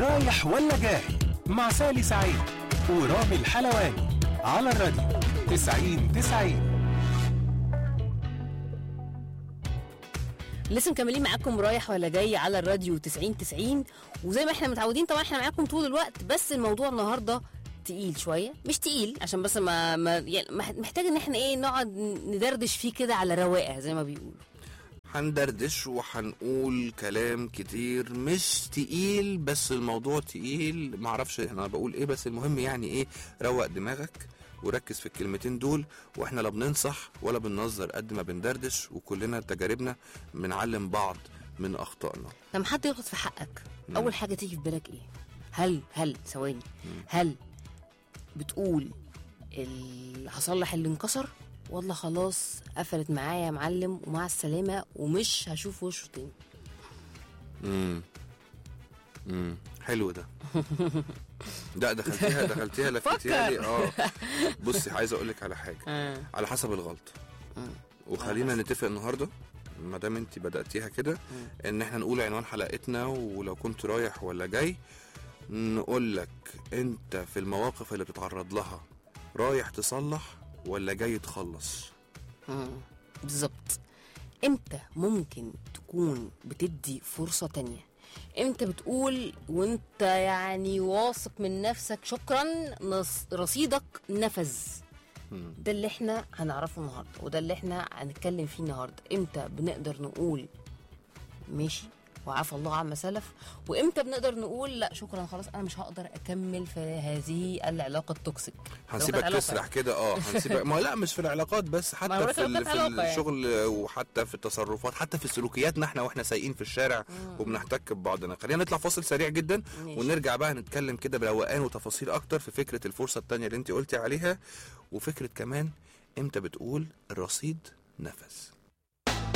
رايح ولا جاي مع سالي سعيد ورامي الحلواني على الراديو 90 90 لسه مكملين معاكم رايح ولا جاي على الراديو 90 90 وزي ما احنا متعودين طبعا احنا معاكم طول الوقت بس الموضوع النهارده تقيل شويه مش تقيل عشان بس ما, ما يعني مح- محتاج ان احنا ايه نقعد ندردش فيه كده على رواقه زي ما بيقولوا هندردش وهنقول كلام كتير مش تقيل بس الموضوع تقيل معرفش انا بقول ايه بس المهم يعني ايه روق دماغك وركز في الكلمتين دول واحنا لا بننصح ولا بننظر قد ما بندردش وكلنا تجاربنا بنعلم بعض من اخطائنا لما حد يغلط في حقك اول حاجه تيجي في بالك ايه هل هل ثواني هل بتقول ال- هصلح اللي انكسر ولا خلاص قفلت معايا يا معلم ومع السلامه ومش هشوف وشه تاني امم امم حلو ده لا دخلتيها دخلتيها لفتيها لي اه بصي عايز اقول لك على حاجه آه. على حسب الغلطه وخلينا نتفق النهارده ما دام انت بداتيها كده ان احنا نقول عنوان حلقتنا ولو كنت رايح ولا جاي نقول لك انت في المواقف اللي بتتعرض لها رايح تصلح ولا جاي تخلص مم. بالظبط امتى ممكن تكون بتدي فرصة تانية امتى بتقول وانت يعني واثق من نفسك شكرا نص رصيدك نفذ ده اللي احنا هنعرفه النهارده وده اللي احنا هنتكلم فيه النهارده امتى بنقدر نقول ماشي وعفى الله عما سلف وامتى بنقدر نقول لا شكرا خلاص انا مش هقدر اكمل في هذه العلاقه التوكسيك لو كانت هنسيبك علاقة تسرح كده اه هنسيبك ما لا مش في العلاقات بس ما أنا حتى بقولك في, لو ال... كانت في علاقة يعني. الشغل وحتى في التصرفات حتى في سلوكياتنا احنا واحنا سايقين في الشارع وبنحتك ببعضنا خلينا نطلع فاصل سريع جدا ماشي. ونرجع بقى نتكلم كده بروقان وتفاصيل اكتر في فكره الفرصه التانية اللي انت قلتي عليها وفكره كمان امتى بتقول الرصيد نفذ